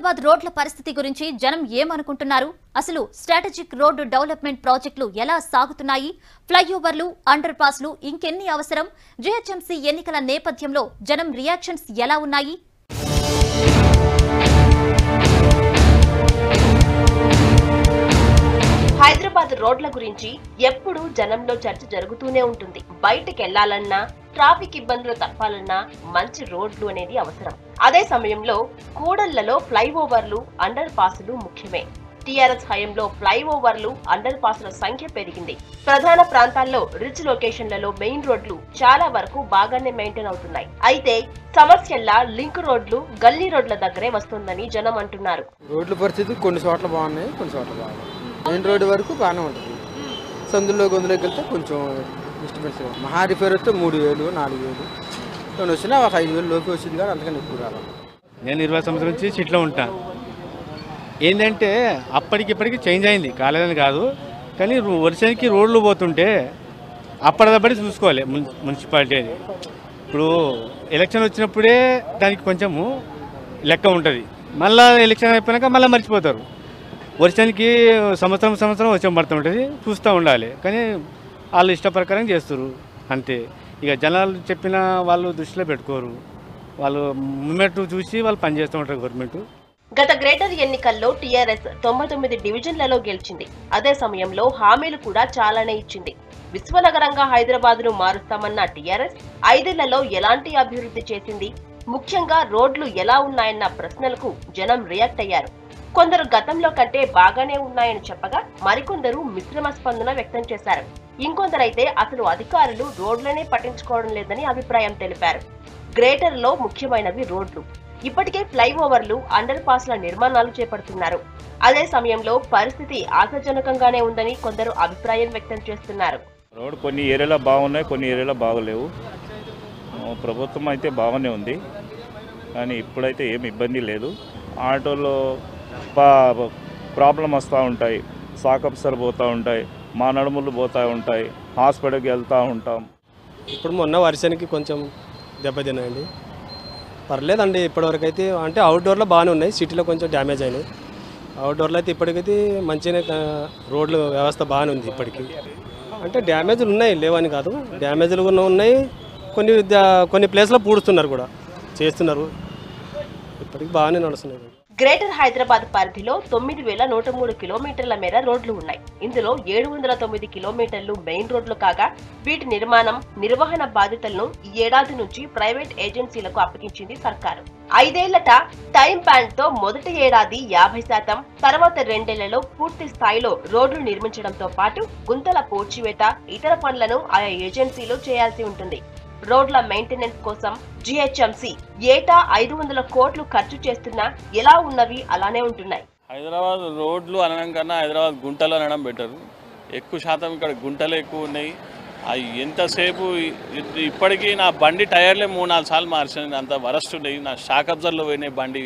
హైదరాబాద్ రోడ్ల పరిస్థితి గురించి జనం ఏమనుకుంటున్నారు అసలు స్ట్రాటజిక్ రోడ్డు డెవలప్మెంట్ ప్రాజెక్టులు ఎలా సాగుతున్నాయి ఫ్లైఓవర్లు అండర్ పాస్లు ఇంకెన్ని అవసరం జీహెచ్ఎంసీ ఎన్నికల నేపథ్యంలో జనం రియాక్షన్స్ ఎలా ఉన్నాయి హైదరాబాద్ రోడ్ల గురించి ఎప్పుడూ జనంలో చర్చ జరుగుతూనే ఉంటుంది బయటికి వెళ్లాలన్నా ట్రాఫిక్ ఇబ్బందులు తప్పాలన్నా మంచి రోడ్లు అనేది అవసరం అదే సమయంలో కూడళ్లలో ఫ్లైఓవర్లు అండర్ పాసులు ముఖ్యమే టీఆర్ఎస్ హయంలో ఫ్లైఓవర్లు అండర్ పాసుల సంఖ్య పెరిగింది ప్రధాన ప్రాంతాల్లో రిచ్ లొకేషన్లలో మెయిన్ రోడ్లు చాలా వరకు బాగానే మెయింటైన్ అవుతున్నాయి అయితే సమస్యల్లా లింక్ రోడ్లు గల్లీ రోడ్ల దగ్గరే వస్తుందని జనం అంటున్నారు రోడ్ల పరిస్థితి కొన్ని చోట్ల బాగున్నాయి కొన్ని చోట్ల బాగున్నాయి మెయిన్ రోడ్డు వరకు బాగానే ఉంటుంది సందులో గొంతులోకి వెళ్తే కొంచెం డిస్టర్బెన్స్ మహా రిపేర్ వస్తే మూడు వేలు నాలుగు వేలు కొన్ని వచ్చినా ఒక ఐదు వేలు లోపు వచ్చింది కానీ అంతకని ఎక్కువ రావాలి నేను ఇరవై సంవత్సరం నుంచి సిట్లో ఉంటా ఏంటంటే అప్పటికి ఇప్పటికి చేంజ్ అయింది కాలేదని కాదు కానీ రో- వర్షానికి రోడ్లు పోతుంటే అప్పటిదప్పటి చూసుకోవాలి మున్- మున్సిపాలిటీ అది ఇప్పుడు ఎలక్షన్ వచ్చినప్పుడే దానికి కొంచెము లెక్క ఉంటుంది మళ్ళీ ఎలక్షన్ అయిపోయినాక మళ్ళీ మర్చిపోతారు వర్షానికి సంవత్సరం సంవత్సరం వర్షం పడుతుంటుంది చూస్తూ ఉండాలి కానీ వాళ్ళు ఇష్ట ప్రకారం చేస్తారు అంతే ఇక జనాలు చెప్పిన వాళ్ళు దృష్టిలో పెట్టుకోరు వాళ్ళు మూమెంట్ చూసి వాళ్ళు పనిచేస్తూ ఉంటారు గవర్నమెంట్ గత గ్రేటర్ ఎన్నికల్లో టీఆర్ఎస్ తొంభై తొమ్మిది డివిజన్లలో గెలిచింది అదే సమయంలో హామీలు కూడా చాలానే ఇచ్చింది విశ్వనగరంగా హైదరాబాద్ ను మారుస్తామన్న టీఆర్ఎస్ ఐదేళ్లలో ఎలాంటి అభివృద్ధి చేసింది ముఖ్యంగా రోడ్లు ఎలా ఉన్నాయన్న ప్రశ్నలకు జనం రియాక్ట్ అయ్యారు కొందరు గతంలో కంటే బాగానే ఉన్నాయని చెప్పగా మరికొందరు మిశ్రమ స్పందన వ్యక్తం చేశారు ఇంకొందరైతే అసలు అధికారులు రోడ్లనే పట్టించుకోవడం లేదని అభిప్రాయం తెలిపారు గ్రేటర్ లో ముఖ్యమైనవి రోడ్లు ఇప్పటికే ఫ్లైఓవర్లు అండర్ పాస్ల నిర్మాణాలు చేపడుతున్నారు అదే సమయంలో పరిస్థితి ఆశాజనకంగానే ఉందని కొందరు అభిప్రాయం వ్యక్తం చేస్తున్నారు రోడ్ కొన్ని ఏరియాలో బాగున్నాయి కొన్ని ఏరియాలో బాగలేవు ఆ, ప్రభుత్వం అయితే బాగానే ఉంది కానీ ఇప్పుడైతే ఏం ఇబ్బంది లేదు ఆటోలో పా- ప్రాబ్లం వస్తూ ఉంటాయి సాకప్సర్ పోతూ ఉంటాయి మా నడుములు పోతూ ఉంటాయి హాస్పిటల్కి వెళ్తూ ఉంటాం ఇప్పుడు మొన్న వర్షానికి కొంచెం దెబ్బతిన్నాయండి పర్లేదండి ఇప్పటివరకు అయితే అంటే అవుట్డోర్లో బాగానే ఉన్నాయి సిటీలో కొంచెం డ్యామేజ్ అయినాయి అవుట్డోర్లో అయితే ఇప్పటికైతే మంచిగానే ఆ, రోడ్ల వ్యవస్థ బాగానే ఉంది ఇప్పటికి అంటే డ్యామేజ్లు ఉన్నాయి లేవని కాదు డ్యామేజ్లు కూడా ఉన్నాయి కొన్ని ద- కొన్ని ప్లేస్లో పూడుస్తున్నారు కూడా చేస్తున్నారు ఇప్పటికి బాగానే నడుస్తున్నాయి గ్రేటర్ హైదరాబాద్ పరిధిలో తొమ్మిది వేల నూట మూడు కిలోమీటర్ల మేర రోడ్లు ఉన్నాయి ఇందులో ఏడు వందల తొమ్మిది కిలోమీటర్లు మెయిన్ రోడ్లు కాగా వీటి నిర్మాణం నిర్వహణ బాధ్యతలను ఈ ఏడాది నుంచి ప్రైవేట్ ఏజెన్సీలకు అప్పగించింది సర్కారు ఐదేళ్లట టైం ప్యాన్ తో మొదటి ఏడాది యాభై శాతం తర్వాత రెండేళ్లలో పూర్తి స్థాయిలో రోడ్లు నిర్మించడంతో పాటు గుంతల పూడ్చివేత ఇతర పనులను ఆయా ఏజెన్సీలు చేయాల్సి ఉంటుంది రోడ్ల మెయింటెనెన్స్ కోసం జిహెచ్ఎంసీ ఏటా ఐదు వందల కోట్లు ఖర్చు చేస్తున్నా ఎలా ఉన్నవి అలానే ఉంటున్నాయి హైదరాబాద్ రోడ్లు అనడం కన్నా హైదరాబాద్ గుంటలు అనడం బెటర్ ఎక్కువ శాతం ఇక్కడ గుంటలు ఎక్కువ ఉన్నాయి అవి ఎంతసేపు ఇ- ఇప్పటికీ నా బండి టైర్లే మూడు నాలుగు సార్లు మార్చాను అంత వరస్ట్ ఉన్నాయి నా షాక్ అబ్జర్వ్లో పోయినాయి బండి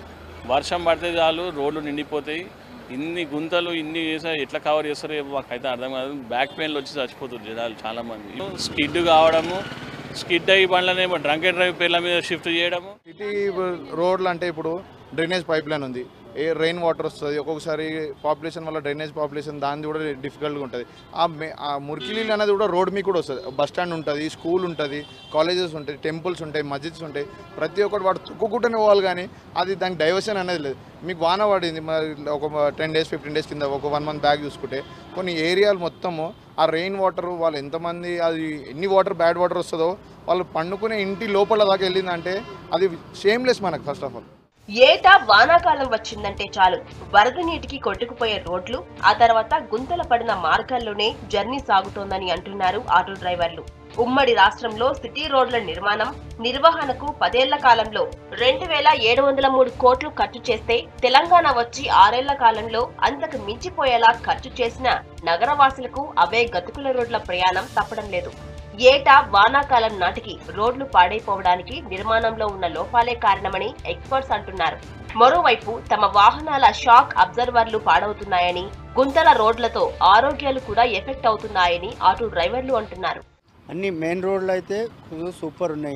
వర్షం పడితే చాలు రోడ్లు నిండిపోతాయి ఇన్ని గుంతలు ఇన్ని చేసా ఎట్లా కవర్ చేస్తారో ఏమో మాకైతే అర్థం కాదు బ్యాక్ పెయిన్లు వచ్చి చచ్చిపోతారు జనాలు చాలామంది స్కిడ్ కావడము స్కిడ్ అయ్యి బండ్లనేమో డ్రంక్ అండ్ డ్రైవ్ పేర్ల మీద షిఫ్ట్ చేయడము సిటీ రోడ్లు అంటే ఇప్పుడు డ్రైనేజ్ పైప్ లైన్ ఉంది ఏ రెయిన్ వాటర్ వస్తుంది ఒక్కొక్కసారి పాపులేషన్ వల్ల డ్రైనేజ్ పాపులేషన్ దాన్ని కూడా డిఫికల్ట్గా ఉంటుంది ఆ మే- ఆ మురికి నీళ్ళు అనేది కూడా రోడ్ మీకు కూడా వస్తుంది బస్ స్టాండ్ ఉంటుంది స్కూల్ ఉంటుంది కాలేజెస్ ఉంటాయి టెంపుల్స్ ఉంటాయి మస్జిద్స్ ఉంటాయి ప్రతి ఒక్కటి వాడు తుక్కుకుంటూనే పోవాలి కానీ అది దానికి డైవర్షన్ అనేది లేదు మీకు వాన పడింది మరి ఒక టెన్ డేస్ ఫిఫ్టీన్ డేస్ కింద ఒక వన్ మంత్ బ్యాక్ చూసుకుంటే కొన్ని ఏరియాలు మొత్తము ఆ రెయిన్ వాటర్ వాళ్ళు ఎంతమంది అది ఎన్ని వాటర్ బ్యాడ్ వాటర్ వస్తుందో వాళ్ళు పండుకునే ఇంటి లోపల దాకా వెళ్ళిందంటే అది షేమ్లెస్ మనకు ఫస్ట్ ఆఫ్ ఆల్ ఏటా వానాకాలం వచ్చిందంటే చాలు వరద నీటికి కొట్టుకుపోయే రోడ్లు ఆ తర్వాత గుంతల పడిన మార్గాల్లోనే జర్నీ సాగుతోందని అంటున్నారు ఆటో డ్రైవర్లు ఉమ్మడి రాష్ట్రంలో సిటీ రోడ్ల నిర్మాణం నిర్వహణకు పదేళ్ల కాలంలో రెండు వేల ఏడు వందల మూడు కోట్లు ఖర్చు చేస్తే తెలంగాణ వచ్చి ఆరేళ్ల కాలంలో అంతకు మించిపోయేలా ఖర్చు చేసిన నగరవాసులకు అవే గతుకుల రోడ్ల ప్రయాణం తప్పడం లేదు ఏటా వానాకాలం నాటికి రోడ్లు పాడైపోవడానికి నిర్మాణంలో ఉన్న లోపాలే కారణమని ఎక్స్పర్ట్స్ అంటున్నారు మరోవైపు తమ వాహనాల షాక్ అబ్జర్వర్లు పాడవుతున్నాయని గుంతల రోడ్లతో ఆరోగ్యాలు కూడా ఎఫెక్ట్ అవుతున్నాయని ఆటో డ్రైవర్లు అంటున్నారు అన్ని మెయిన్ రోడ్లు అయితే కొంచెం సూపర్ ఉన్నాయి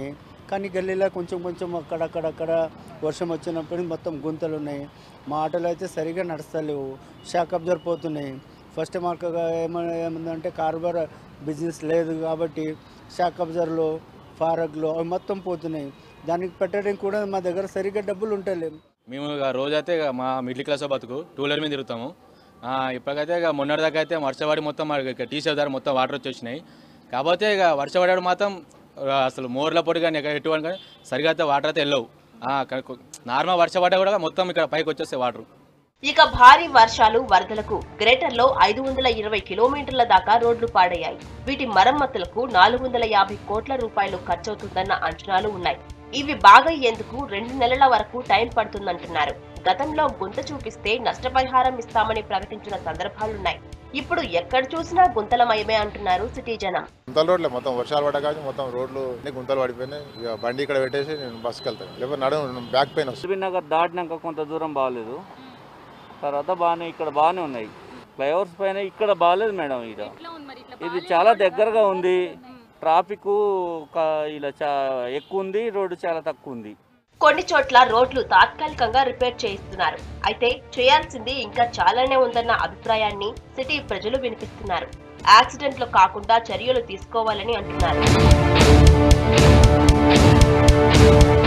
కానీ గల్లీలో కొంచెం కొంచెం అక్కడక్కడక్కడ వర్షం వచ్చినప్పుడు మొత్తం గుంతలు ఉన్నాయి మా ఆటోలు అయితే సరిగా నడుస్తలేవు షాక్ అబ్జర్వ్ పోతున్నాయి ఫస్ట్ మాకు ఏమైనా ఏముందంటే కార్బార్ బిజినెస్ లేదు కాబట్టి షాక్ అబ్జర్వ్లో ఫారగ్లో అవి మొత్తం పోతున్నాయి దానికి పెట్టడానికి కూడా మా దగ్గర సరిగ్గా డబ్బులు ఉంటలేవు మేము ఇక రోజైతే ఇక మా మిడిల్ క్లాస్ బతుకు టూ వీలర్ మీద తిరుగుతాము ఆ, ఇప్పటికైతే ఇక మొన్నటి దాకా అయితే వర్షపడి మొత్తం మాకు ఇక టీ షర్ట్ ధర మొత్తం వాటర్ వచ్చేసినాయి కాకపోతే ఇక వర్షపడాడు మాత్రం ఆ, అసలు మోర్ల పొడి కానీ ఎక్కడ ఎటువంటి కానీ సరిగా అయితే వాటర్ అయితే వెళ్ళవు ఆ, క- నార్మల్ వర్షపడ్డా కూడా మొత్తం ఇక్కడ పైకి వచ్చేస్తాయి వాటర్ ఇక భారీ వర్షాలు వరదలకు గ్రేటర్ లో ఐదు వందల ఇరవై కిలోమీటర్ల దాకా రోడ్లు పాడయ్యాయి వీటి మరమ్మతులకు నాలుగు వందల యాభై కోట్ల రూపాయలు ఖర్చవుతుందన్న అంచనాలు ఉన్నాయి ఇవి బాగయ్యేందుకు రెండు నెలల వరకు టైం పడుతుందంటున్నారు గతంలో గుంత చూపిస్తే నష్టపరిహారం ఇస్తామని ప్రకటించిన సందర్భాలున్నాయి ఇప్పుడు ఎక్కడ చూసినా గుంతలమయమే అంటున్నారు సిటీ జనం గుంతల రోడ్లే మొత్తం వర్షాలు పడగానే మొత్తం రోడ్లు అన్ని గుంతలు పడిపోయినాయి ఇక బండి ఇక్కడ పెట్టేసి నేను బస్సుకి వెళ్తాను లేకపోతే నడుము బ్యాక్ పెయిన్ వస్తుంది ఎస్బీ నగర్ దాటినాక కొంత దూరం బాగాలేదు తర్వాత బాగానే ఇక్కడ బాగానే ఉన్నాయి ఫ్లైఓవర్స్ పైన ఇక్కడ బాగాలేదు మేడం ఇక్కడ ఇది చాలా దగ్గరగా ఉంది ట్రాఫిక్ ఇలా చా ఎక్కువ ఉంది రోడ్డు చాలా తక్కువ ఉంది కొన్ని చోట్ల రోడ్లు తాత్కాలికంగా రిపేర్ చేయిస్తున్నారు అయితే చేయాల్సింది ఇంకా చాలానే ఉందన్న అభిప్రాయాన్ని సిటీ ప్రజలు వినిపిస్తున్నారు యాక్సిడెంట్లు కాకుండా చర్యలు తీసుకోవాలని అంటున్నారు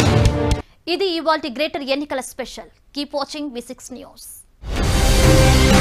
ఇది ఇవాల్టి గ్రేటర్ ఎన్నికల special keep watching V six news